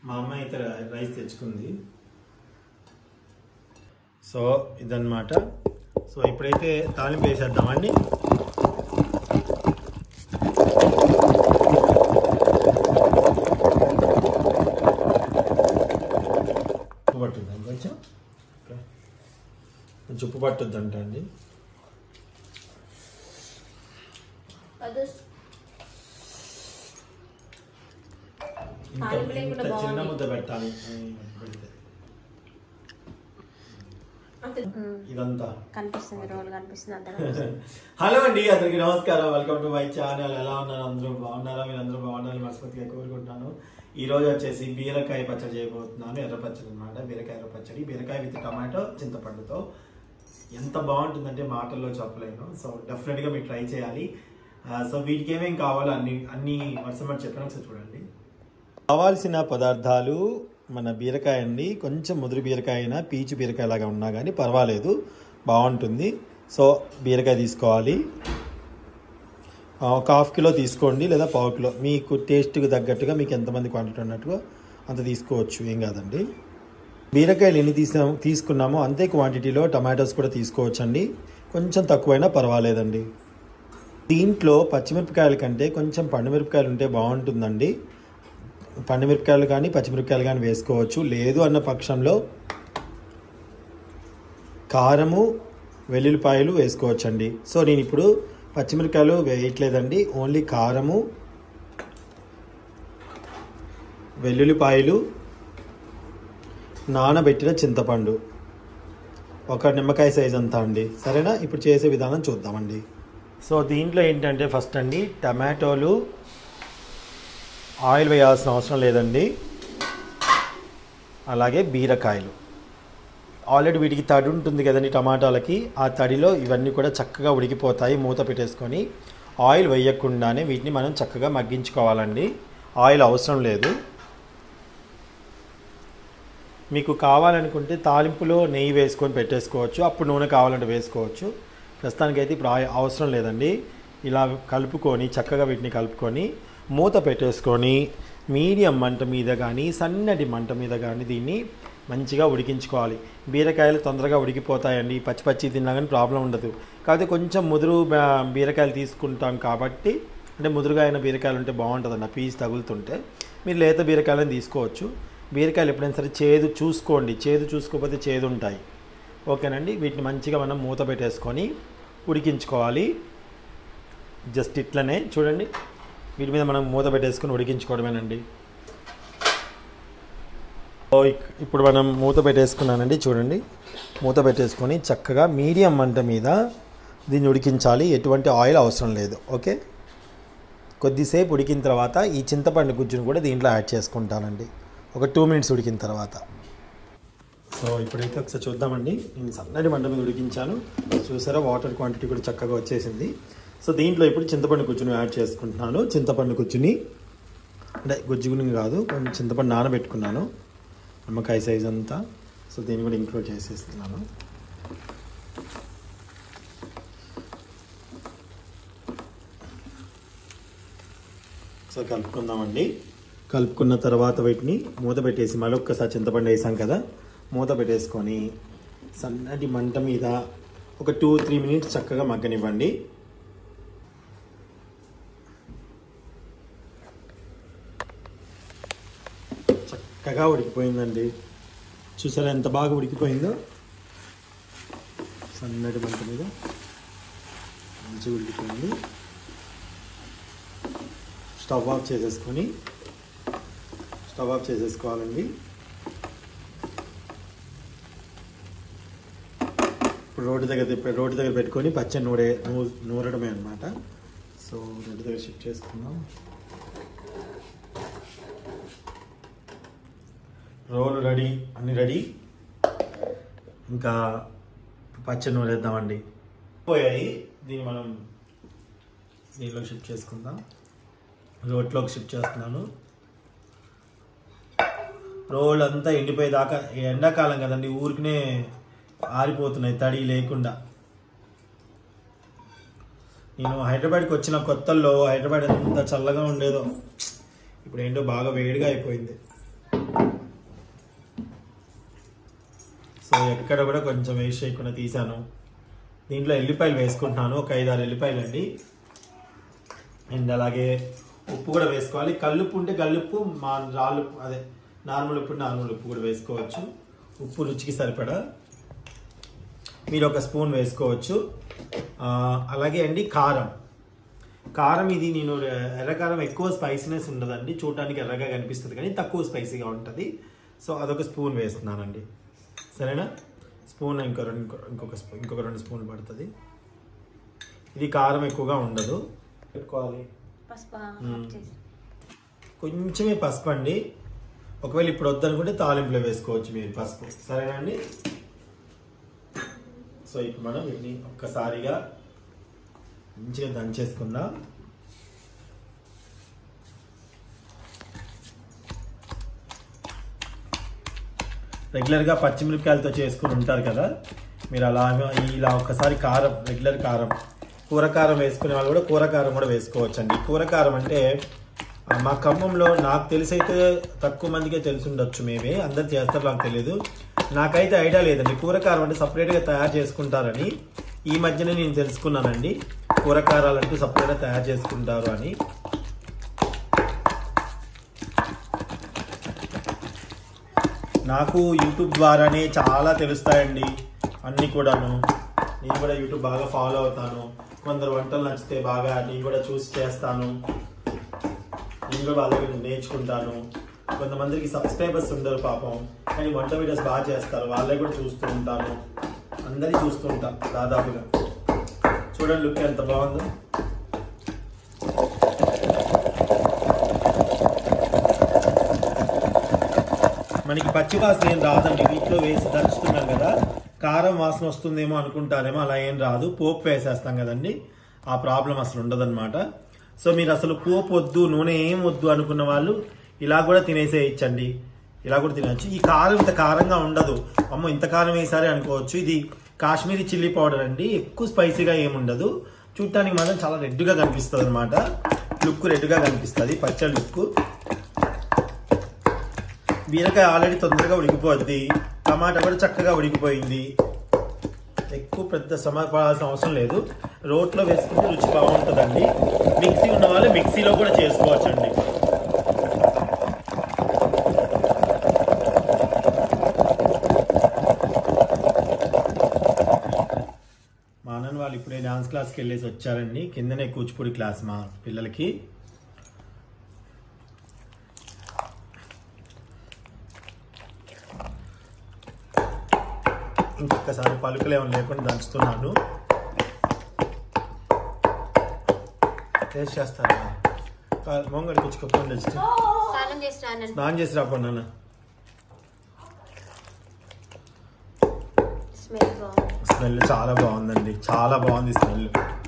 మా అమ్మ అయితే రైస్ తెచ్చుకుంది సో ఇదన్నమాట సో ఇప్పుడైతే తాలింపు వేసేద్దామండి ఉప్పు పట్టుద్దాం కొంచెం ఓకే. కొంచెం ఉప్పు పట్టుద్దంట అండి అది ఇంత తాలింపు లేకుండా ఇంత చిన్న బాగుంది. ముద్ద పెట్టాలి ఉమ్, పెడితే. అంతే ఇదంతా కనిపిస్తుంది రోల్ కనిపిస్తుంది అంతా కనిపిస్తుంది. హలో అండి అందరికి నమస్కారం వెల్కమ్ టు మై ఛానల్ ఎలా ఉన్నారు అందరూ బాగున్నారా మీరు అందరూ బాగున్నారని మనస్ఫూర్తిగా కోరుకుంటున్నాను ఈ రోజు వచ్చేసి బీరకాయ పచ్చడి చేయబోతున్నాను ఎర్ర పచ్చడి అనమాట బీరకాయ ఎర్ర పచ్చడి బీరకాయ విత్ టమాటో చింతపండుతో ఎంత బాగుంటుందంటే మాటల్లో చెప్పలేను సో డెఫినెట్గా మీరు ట్రై చేయాలి ఆ, సో వీటికి ఏమేం కావాలో అన్ని అన్ని వర్షం చెప్పాను ఒకసారి చూడండి కావాల్సిన పదార్థాలు మన బీరకాయ అండి కొంచెం ముదురు బీరకాయ అయినా పీచు బీరకాయ లాగా ఉన్నా కానీ పర్వాలేదు బాగుంటుంది సో బీరకాయ తీసుకోవాలి ఆ, ఒక హాఫ్ కిలో తీసుకోండి లేదా పావు కిలో మీకు టేస్ట్కి తగ్గట్టుగా మీకు ఎంతమంది క్వాంటిటీ ఉన్నట్టుగా అంత తీసుకోవచ్చు ఏం కాదండి బీరకాయలు ఎన్ని తీసా తీసుకున్నామో అంతే క్వాంటిటీలో టమాటోస్ కూడా తీసుకోవచ్చండి కొంచెం తక్కువైనా పర్వాలేదండి దీంట్లో పచ్చిమిరపకాయల కంటే కొంచెం పండుమిరపకాయలు ఉంటే బాగుంటుందండి పండుమిరపకాయలు కానీ పచ్చిమిరపకాయలు కానీ వేసుకోవచ్చు లేదు అన్న పక్షంలో కారము వెల్లుల్లిపాయలు వేసుకోవచ్చండి సో నేను ఇప్పుడు పచ్చిమిరపకాయలు వేయట్లేదండి ఓన్లీ కారము వెల్లుల్లిపాయలు నానబెట్టిన చింతపండు ఒక నిమ్మకాయ సైజ్ అంతా అండి సరేనా ఇప్పుడు చేసే విధానం చూద్దామండి సో దీంట్లో ఏంటంటే ఫస్ట్ అండి టమాటోలు ఆయిల్ వేయాల్సిన అవసరం లేదండి అలాగే బీరకాయలు ఆల్రెడీ వీటికి తడి ఉంటుంది కదండి టమాటాలకి ఆ తడిలో ఇవన్నీ కూడా చక్కగా ఉడికిపోతాయి మూత పెట్టేసుకొని ఆయిల్ వేయకుండానే వీటిని మనం చక్కగా మగ్గించుకోవాలండి ఆయిల్ అవసరం లేదు మీకు కావాలనుకుంటే తాలింపులో నెయ్యి వేసుకొని పెట్టేసుకోవచ్చు అప్పుడు నూనె కావాలంటే వేసుకోవచ్చు ప్రస్తుతానికైతే ఇప్పుడు ఆయ- అవసరం లేదండి ఇలా కలుపుకొని చక్కగా వీటిని కలుపుకొని మూత పెట్టేసుకొని మీడియం మంట మీద కానీ సన్నటి మంట మీద కానీ దీన్ని మంచిగా ఉడికించుకోవాలి బీరకాయలు తొందరగా ఉడికిపోతాయండి పచ్చి పచ్చి తిన్నా కానీ ప్రాబ్లం ఉండదు కాకపోతే కొంచెం ముదురు బా- బీరకాయలు తీసుకుంటాం కాబట్టి అంటే ముదురుగా అయిన బీరకాయలు ఉంటే బాగుంటుందండి ఆ పీస్ తగులుతుంటే మీరు లేత బీరకాయలను తీసుకోవచ్చు బీరకాయలు ఎప్పుడైనా సరే చేదు చూసుకోండి చేదు చూసుకోకపోతే చేదు ఉంటాయి ఓకేనండి వీటిని మంచిగా మనం మూత పెట్టేసుకొని ఉడికించుకోవాలి జస్ట్ ఇట్లనే చూడండి వీటి మీద మనం మూత పెట్టేసుకొని ఉడికించుకోవడమేనండి ఓ, ఇక్- ఇప్పుడు మనం మూత పెట్టేసుకున్నానండి చూడండి మూత పెట్టేసుకొని చక్కగా మీడియం మంట మీద దీన్ని ఉడికించాలి ఎటువంటి ఆయిల్ అవసరం లేదు ఓకే కొద్దిసేపు ఉడికిన తర్వాత ఈ చింతపండు గుజ్జును కూడా దీంట్లో యాడ్ చేసుకుంటానండి ఒక టూ మినిట్స్ ఉడికిన తర్వాత సో ఇప్పుడైతే ఒకసారి చూద్దామండి నేను సన్నటి మంట మీద ఉడికించాను చూసారా వాటర్ క్వాంటిటీ కూడా చక్కగా వచ్చేసింది సో దీంట్లో ఇప్పుడు చింతపండు గుజ్జును యాడ్ చేసుకుంటున్నాను చింతపండు గుజ్జుని అంటే గుజ్జుని కాదు కొంచెం చింతపండు నానబెట్టుకున్నాను నిమ్మకాయ సైజ్ అంతా సో దీన్ని కూడా ఇంక్లూడ్ చేసేస్తున్నాను సో కలుపుకుందామండి కలుపుకున్న తర్వాత వీటిని మూత పెట్టేసి మరొక్కసారి చింతపండు వేసాం కదా మూత పెట్టేసుకొని సన్నటి మంట మీద ఒక టూ త్రీ మినిట్స్ చక్కగా మగ్గనివ్వండి చక్కగా ఉడికిపోయిందండి చూసారా ఎంత బాగా ఉడికిపోయిందో సన్నటి మంట మీద మంచిగా ఉడికిపోయింది స్టవ్ ఆఫ్ చేసేసుకొని స్టవ్ ఆఫ్ చేసేసుకోవాలండి ఇప్పుడు రోడ్డు దగ్గర తిప్ప- రోడ్డు దగ్గర పెట్టుకొని పచ్చని నూరే నూ నూరడమే అనమాట సో రోడ్డు దగ్గర షిఫ్ట్ చేసుకుందాం రోల్ రెడీ అన్ని రెడీ ఇంకా పచ్చని నూరేద్దామండి పోయాయి దీన్ని మనం దీనిలో షిఫ్ట్ చేసుకుందాం రోట్లోకి షిఫ్ట్ చేస్తున్నాను రోల్ అంతా ఎండిపోయేదాకా ఎండాకాలం కదండి ఊరికనే ఆరిపోతున్నాయి తడి లేకుండా నేను హైదరాబాద్కి వచ్చిన కొత్తల్లో హైదరాబాద్ ఎంత చల్లగా ఉండేదో ఇప్పుడు ఏంటో బాగా వేడిగా అయిపోయింది సో ఎక్కడ కూడా కొంచెం వేస్ట్ చేయకుండా తీసాను దీంట్లో ఎల్లిపాయలు వేసుకుంటున్నాను ఒక ఐదు ఆరు ఎల్లిపాయలు అండి అండ్ అలాగే ఉప్పు కూడా వేసుకోవాలి కల్లుప్పు ఉంటే కల్లుప్పు మా రాళ్ళు అదే నార్మల్ ఉప్పు నార్మల్ ఉప్పు కూడా వేసుకోవచ్చు ఉప్పు రుచికి సరిపడా మీరు ఒక స్పూన్ వేసుకోవచ్చు ఆ, అలాగే అండి కారం కారం ఇది నేను ఎర్రకారం ఎక్కువ స్పైసీనెస్ ఉండదండి చూడటానికి ఎర్రగా కనిపిస్తుంది కానీ తక్కువ స్పైసీగా ఉంటుంది సో అదొక స్పూన్ వేస్తున్నానండి సరేనా స్పూన్ ఇంకో రెండు ఇంకో- ఇంకొక స్పూన్ ఇంకొక రెండు స్పూన్లు పడుతుంది ఇది కారం ఎక్కువగా ఉండదు పెట్టుకోవాలి పసుపు మ్మ్. ఆఫ్ చేసి కొంచెమే పసుపు అండి ఒకవేళ ఇప్పుడు వద్దనుకుంటే తాలింపులో వేసుకోవచ్చు మీరు పసుపు సరేనా అండి సో ఇప్పుడు మనం వీటిని ఒక్కసారిగా మంచిగా దంచేసుకుందాం రెగ్యులర్గా పచ్చిమిరపకాయలతో చేసుకుని ఉంటారు కదా మీరు అలా ఇలా ఒక్కసారి కారం రెగ్యులర్ కారం కూర కారం వేసుకునే వాళ్ళు కూడా కూర కారం కూడా వేసుకోవచ్చండి కూర కారం అంటే ఆ, మా ఖమ్మంలో నాకు తెలిసైతే తక్కువ మందికే తెలిసి ఉండొచ్చు మేమే అందరు చేస్తారు నాకు తెలియదు నాకైతే ఐడియా లేదండి కూర కారం అంటే సపరేట్గా తయారు చేసుకుంటారని ఈ మధ్యనే నేను తెలుసుకున్నానండి కూర కారాలు అంటూ సపరేట్గా తయారు చేసుకుంటారు అని నాకు యూట్యూబ్ ద్వారానే చాలా తెలుస్తాయండి అన్నీ కూడాను నేను కూడా యూట్యూబ్ బాగా ఫాలో అవుతాను కొందరు వంటలు నచ్చితే బాగా నేను కూడా చూసి చేస్తాను నేను కూడా వాళ్ళ దగ్గర నేర్చుకుంటాను కొంతమందికి సబ్స్క్రైబర్స్ ఉండరు పాపం కానీ వంట వీడియోస్ బాగా చేస్తారు వాళ్ళే కూడా చూస్తూ ఉంటాను అందరి చూస్తూ ఉంటాం దాదాపుగా చూడండి లుక్ ఎంత బాగుందో మనకి పచ్చి వాసన ఏం రాదండి వీటిలో వేసి దంచుతున్నాం కదా కారం వాసన వస్తుందేమో అనుకుంటారేమో అలా ఏం రాదు పోపు వేసేస్తాం కదండి ఆ ప్రాబ్లం అసలు ఉండదన్నమాట సో మీరు అసలు పోపు వద్దు నూనె ఏం వద్దు అనుకున్న వాళ్ళు ఇలా కూడా తినేసేయచ్చండి ఇలా కూడా తినచ్చు ఈ కారం ఇంత కారంగా ఉండదు అమ్మో ఇంత కారం వేసారే అనుకోవచ్చు ఇది కాశ్మీరీ చిల్లీ పౌడర్ అండి ఎక్కువ స్పైసీగా ఏముండదు చూడటానికి మాత్రం చాలా రెడ్గా కనిపిస్తుంది అనమాట లుక్ రెడ్గా కనిపిస్తుంది పచ్చడి లుక్ బీరకాయ ఆల్రెడీ తొందరగా ఉడికిపోద్ది టమాటా కూడా చక్కగా ఉడికిపోయింది ఎక్కువ పెద్ద శ్రమ పడాల్సిన అవసరం లేదు రోట్లో వేసుకుంటే రుచి బాగుంటుందండి మిక్సీ ఉన్న వాళ్ళు మిక్సీలో కూడా చేసుకోవచ్చండి మా అన్నయ్య వాళ్ళు ఇప్పుడే డాన్స్ క్లాస్కి వెళ్ళేసి వచ్చారండి కిందనే కూచిపూడి క్లాస్ మా పిల్లలకి ఇంకొకసారి పలుకులు ఏమైనా లేకుండా దంచుతున్నాను టేస్ట్ చేస్తారా మొంగడి కూర్చుకోపోండి జస్ట్ స్నానం చేసి రానండి స్నానం చేసి రాపోండి నాన్న స్మెల్ బాగుంది స్మెల్ చాలా బాగుందండి చాలా బాగుంది స్మెల్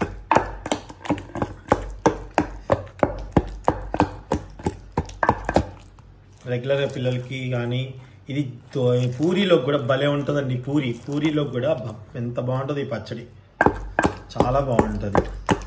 రెగ్యులర్గా పిల్లలకి కానీ ఇది తో- పూరీలో కూడా భలే ఉంటుందండి పూరి పూరీలో కూడా బ- ఎంత బాగుంటుంది ఈ పచ్చడి చాలా బాగుంటుంది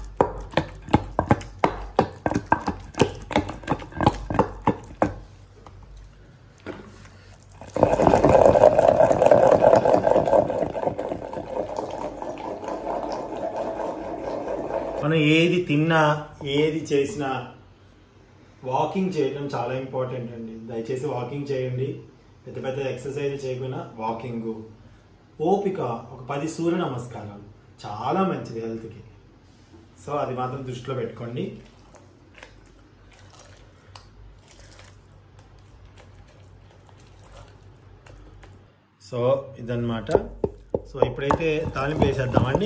మనం ఏది తిన్నా ఏది చేసినా వాకింగ్ చేయడం చాలా ఇంపార్టెంట్ అండి దయచేసి వాకింగ్ చేయండి పెద్ద పెద్ద ఎక్సర్సైజ్ చేయకుండా వాకింగ్ ఓపిక ఒక పది సూర్య నమస్కారాలు చాలా మంచిది హెల్త్కి సో అది మాత్రం దృష్టిలో పెట్టుకోండి సో ఇదన్నమాట సో ఇప్పుడైతే తాలింపు వేసేద్దామండి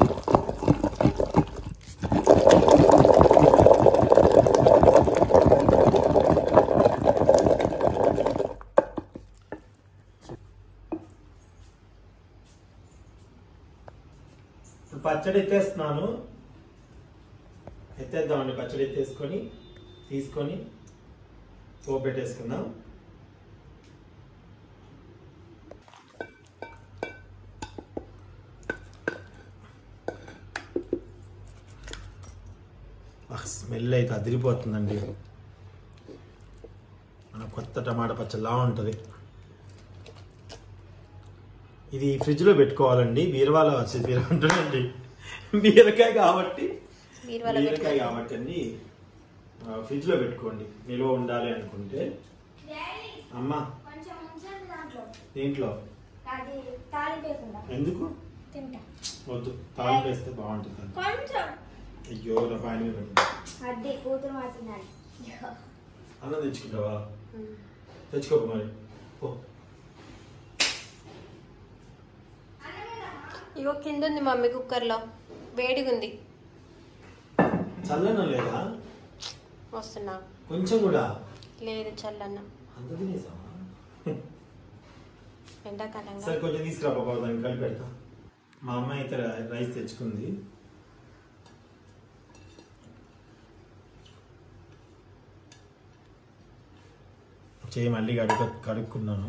ఇప్పుడు పచ్చడి ఎత్తేస్తున్నాను ఎత్తేద్దామండి పచ్చడి ఎత్తేసుకొని తీసుకొని పోపు పెట్టేసుకుందాం స్మెల్ అయితే అదిరిపోతుందండి మన కొత్త టమాటా పచ్చడిలా ఉంటుంది ఇది ఫ్రిడ్జ్ లో పెట్టుకోవాలండి బీరవాల వచ్చేది బీర అంటుందండి బీరకాయ కాబట్టి బీరువాలో బీరకాయ పెట్టుకోవాలి. కాబట్టి అండి ఫ్రిడ్జ్ లో పెట్టుకోండి నిల్వ ఉండాలి అనుకుంటే అమ్మా కొంచెం ఉంచండి దాంట్లో దీంట్లో అది తాలింపేకుండా ఎందుకు తింటా వద్దు తాళం వేస్తే బాగుంటుంది కొంచెం అయ్యో నా పైన మీద పెట్టు. అడ్డి కూతురు మాట్లాడాలి అన్నం తెచ్చుకుంటావా ఉమ్. తెచ్చుకోకు మరి ఓ ఇగో కింద ఉంది మమ్మీ కుక్కర్లో వేడిగా ఉంది చల్లన లేదా వస్తున్నా కొంచెం కూడా లేదు చల్లన్న అంత తినేసావా ఎండాకాలంగా సరే కొంచెం తీసుకురా బాబా దాన్ని కలిపి పెడతా మా అమ్మ అయితే ర- రైస్ తెచ్చుకుంది చేయి మళ్ళీ కడుక కడుక్కున్నాను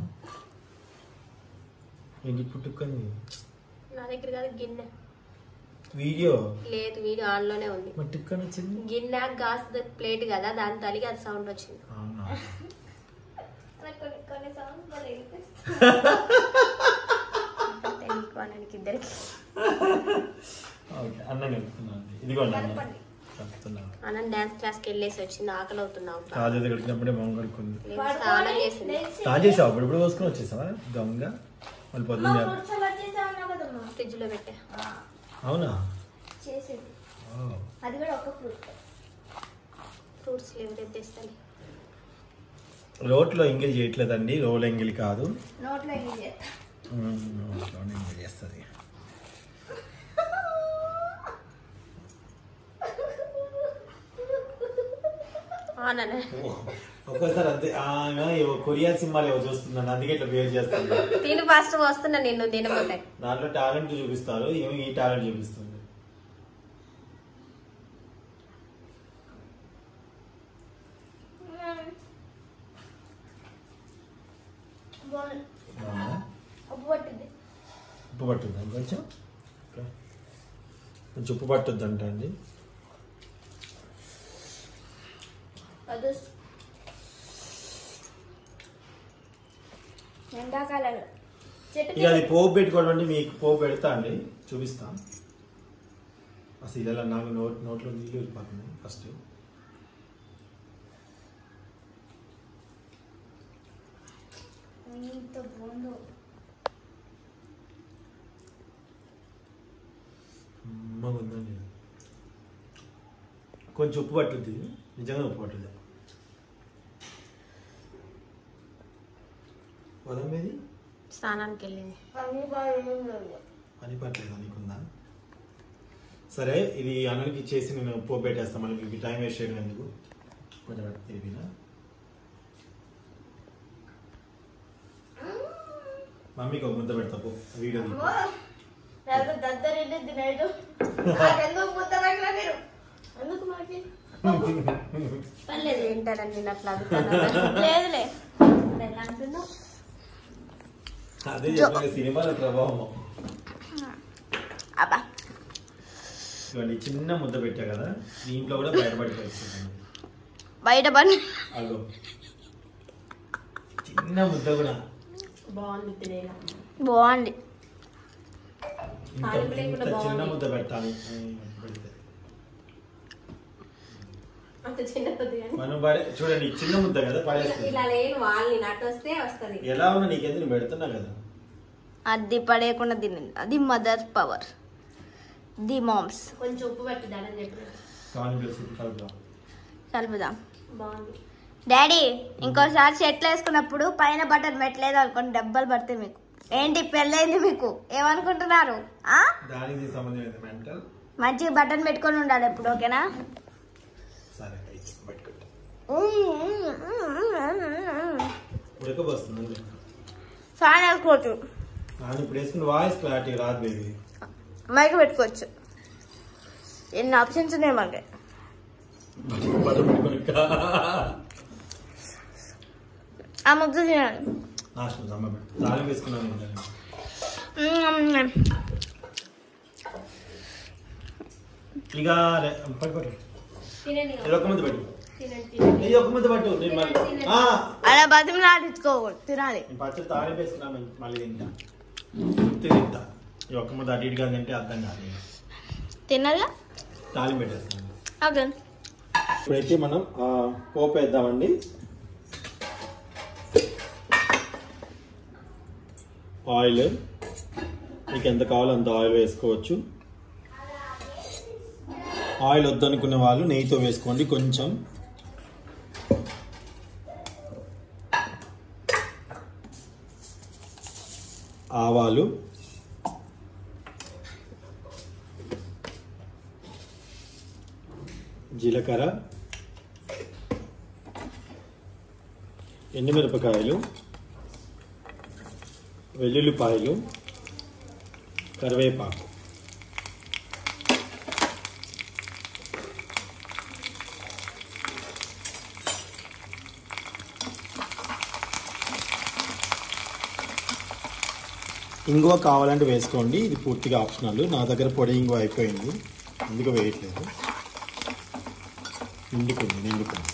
ఏంటి పుట్టుకుంది నా దగ్గర కాదు గిన్నె వీడియో లేదు వీడియో ఆన్లోనే ఉంది మరి టిక్కని వచ్చింది గిన్నె గాస్ ప్లేట్ కదా దాని తలిగి అది సౌండ్ వచ్చింది అవునా కొన్ని కొన్ని సాంగ్స్ భలే వినిపిస్తాయి. అంతే నీకు అన్నకి ఇద్దరికి ఓకే అన్నం కలుపుతున్నాను ఇదిగోండి అన్నం కలపండి. కలుపుతున్నాను అన్నం డాన్స్ క్లాస్కి వెళ్ళేసి వచ్చింది ఆకలి అవుతున్నావు కాజు కడిగినప్పుడే మొహం కడుక్కుంది లేదు, స్నానం చేసింది లేచి, స్టార్ట్ చేసావు అప్పుడు ఇప్పుడు పోసుకొని వచ్చేసావా దొంగ మళ్ళీ అమ్మ, పొద్దున్న ఫ్రూట్స్ సలాడ్ చేసావు అన్నావు కదమ్మా ఫ్రిడ్జ్ లో పెట్టా అవునా చేసేది ఓ. అది కూడా ఒక ఫ్రూట్ ఫ్రూట్స్ లేవు రేపు తెస్తాను రోట్లో ఎంగిల్ చేయట్లేదండి రోల్ ఎంగిల్ కాదు నోట్లో ఏం చేస్తా మ్మ్, రోట్లోనే ఎంగిల్ చేస్తుంది అవునా ఒక్కోసారి అంతే ఆమె ఏవో కొరియా సినిమాలు ఏవో చూస్తున్నాను అందుకే ఇట్లా బిహేవ్ చేస్తుంది తిని ఫస్ట్ వస్తున్నా నిన్ను తినబోతాయి దాంట్లో టాలెంట్ చూపిస్తారు ఏమో ఈ టాలెంట్ చూపిస్తుంది బాగుంది అవునా? ఉప్పు పట్టింది ఉప్పు పట్టుద్దా కొంచెం ఓకే. కొంచెం ఉప్పు పట్టుద్దంట అండి అది ఎండాకాలంలో చెట్టు ఇక అది పోపు పెట్టుకోవడం అంటే మీకు పోపు పెడతా అండి చూపిస్తా అసలు ఇలా నాకు నోట్ నోట్లో నీళ్ళు వెళ్ళిపోతున్నాయి ఫస్ట్ ఇంత బాగుందో అమ్మగా ఉందండి కొంచెం ఉప్పు పట్టుద్ది నిజంగా ఉప్పు పట్టుద్ది పొలం మీది స్నానానికి వెళ్ళింది అన్ని బాగా ఏం లేదు పని పట్టలేదా నీకుందా సరే ఇది అన్నకి ఇచ్చేసి నేను ఉప్పు పెట్టేస్తాను మళ్ళీ మీకు టైం వేస్ట్ చేయడం ఎందుకు కొంచెం తెలిపిన మమ్మీకి ఒక ముద్ద పెడతా పో వీడియో తీయి. నాకు దద్దరిల్లి తినేదు నాకెందుకు ముద్ద పెట్టలే మీరు ఎందుకు మనకి పర్లేదు ఏంటారని నేను అట్లా అడుగుతాను లేదులే ఎలా అంటున్నావు అదే చెప్పిన సినిమాల ప్రభావం అబ్బా ఇవ్వండి చిన్న ముద్ద పెట్టా కదా దీంట్లో కూడా బయటపడిపోతుంది బయట పని అగో చిన్న ముద్ద కూడా బాగుంది తినేలా బాగుంది ఇంత తాలింపు లేకుండా ఇంత చిన్న బాగుంది. ముద్ద పెట్టాలి ఉమ్, పెడితే. అంత చిన్నది కానీ మనం పడే చూడండి చిన్న ముద్ద కదా పడేస్తుంది ఇలా లేని వాళ్ళని నటు వస్తే వస్తుంది ఎలా ఉన్నా నీకెందుకు నేను పెడుతున్నా కదా అది పడేయకుండా తినింది అది మదర్ పవర్ ది మామ్స్ కొంచెం ఉప్పు పట్టిద్దానని చెప్పిన కాని కలిసి కలుపుదాం కలుపుదాం బాగుంది డాడీ ఇంకోసారి చెట్లు వేసుకున్నప్పుడు పైన బటన్ పెట్టలేదు అనుకోండి డబ్బలు పడతాయి మీకు ఏంటి పెళ్ళైంది మీకు ఏమనుకుంటున్నారు ఆ దానికి సంబంధం ఏంటి మెంటల్ మంచిగా బటన్ పెట్టుకొని ఉండాలి ఎప్పుడు ఓకేనా సరే అయితే పెట్టుకుంటా ఉడకబోస్తుంది ఫ్యాన్ వేసుకోవచ్చు ನಾನು ఇప్పుడు వేసుకున్న వాయిస్ క్లారిటీ రాదు బేబీ మైక్ పెట్టుకోవచ్చు ఎన్ని ఆప్షన్స్ ఉన్నాయి మాకు ఆ ముద్దు తినాలి నాశనం అమ్మ పెట్టు తాళం వేసుకున్నాను నేను. ఇక రే- పట్టు పట్టు తినండి ఇది ఒక ముద్ద పెట్టు తినండి తినండి ఇది ఒక ముద్ద పట్టు నేను మళ్ళీ ఆ, అలా బతిమలాడించుకోకూడదు తినాలి నేను పచ్చడి తాళం వేసుకున్నా మళ్ళీ తింటా తింటా ఈ ఒక్క ముద్ద అటు ఇటుగా తింటే అర్థం కాదు తిన్నారుగా తాలింపు పెట్టేస్తాను ఓకే ఇప్పుడైతే మనం ఆ, పోపు వేద్దామండి ఆయిల్ మీకు ఎంత కావాలో అంత ఆయిల్ వేసుకోవచ్చు ఆయిల్ వద్దనుకునే వాళ్ళు నెయ్యితో వేసుకోండి కొంచెం ఆవాలు జీలకర్ర ఎండుమిరపకాయలు వెల్లుల్లిపాయలు కరివేపాకు ఇంగువ కావాలంటే వేసుకోండి ఇది పూర్తిగా ఆప్షనల్ నా దగ్గర పొడి ఇంగువ అయిపోయింది అందుకు వేయట్లేదు నిండుకుంది నిండుకుంది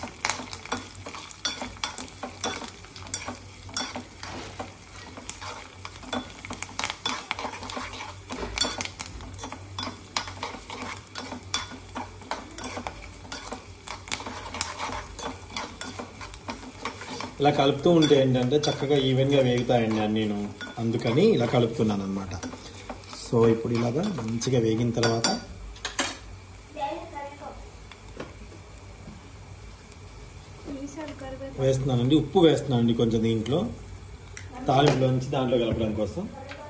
ఇలా కలుపుతూ ఉంటే ఏంటంటే చక్కగా ఈవెన్గా వేగుతాయండి అన్ని నేను అందుకని ఇలా కలుపుతున్నాను అనమాట సో ఇప్పుడు ఇలాగా మంచిగా వేగిన తర్వాత వేస్తున్నానండి ఉప్పు వేస్తున్నానండి కొంచెం దీంట్లో తాలింపులో నుంచి దాంట్లో కలపడం కోసం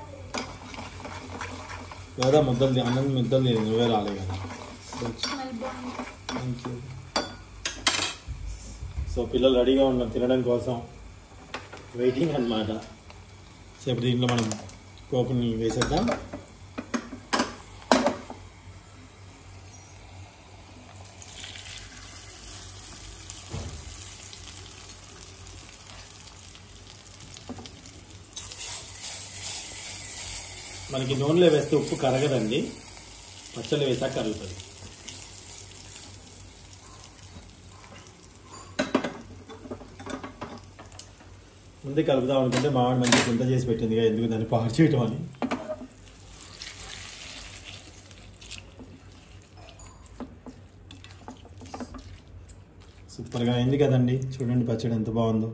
లేదా ముద్దలు తి- అన్నం ముద్దలు తిని నువ్వే రాలే కదా థ్యాంక్ యూ సో పిల్లలు రెడీగా ఉన్నారు తినడం కోసం వెయిటింగ్ అన్నమాట సో ఇప్పుడు దీంట్లో మనం పోపుని వేసేద్దాం మనకి నూనెలో వేస్తే ఉప్పు కరగదండి పచ్చళ్ళు వేసాక కరుగుతుంది ముందే కలుపుదాం అనుకుంటే మామిడి మంచి గుంత చేసి పెట్టింది కదా ఎందుకు దాన్ని పాడు చేయటం అని సూపర్గా అయింది కదండి చూడండి పచ్చడి ఎంత బాగుందో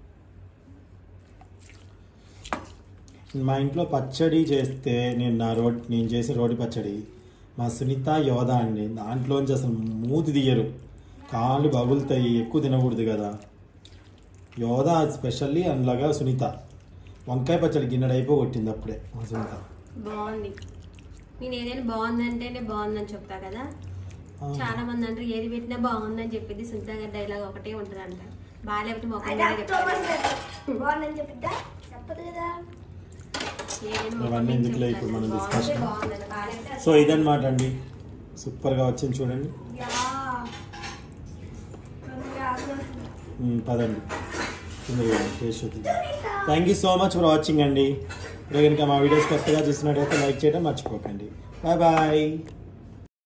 మా ఇంట్లో పచ్చడి చేస్తే నేను నా రోడ్ నేను చేసే రోటి పచ్చడి మా సునీత యోధ అండి దాంట్లోంచి అసలు మూతి తీయరు కాళ్ళు బగులుతాయి ఎక్కువ తినకూడదు కదా యోధ స్పెషల్లీ అందులాగా సునీత వంకాయ పచ్చడి గిన్నెడు అయిపోగొట్టింది అప్పుడే మా సునీత బాగుంది నేను ఏదైనా బాగుందంటేనే బాగుందని చెప్తా కదా ఆ, చాలా మంది అంటారు ఏది పెట్టినా బాగుందని చెప్పేది సునీత గారి డైలాగ్ ఒకటే ఉంటుంది అంట బాగాలేకపోతే మొక్క మీదే చెప్తారు. బాగుందని చెప్పిద్దా చెప్పదు కదా ఏదైనా మొక్క అవన్నీ మీద ఎందుకులే ఇప్పుడు చెప్తాను. మనం బాగుంటే discussion. బాగుందని, బాగాలేకపోతే అసలు సో ఇదన్నమాట అండి సూపర్గా వచ్చింది చూడండి యా ఉమ్, పదండి టేస్ట్ చూద్దాం thank you so much for watching అండి ఇప్పుడు కనుక మా వీడియోస్ కొత్తగా చూసినట్టయితే లైక్ చేయడం మర్చిపోకండి బాయ్ బాయ్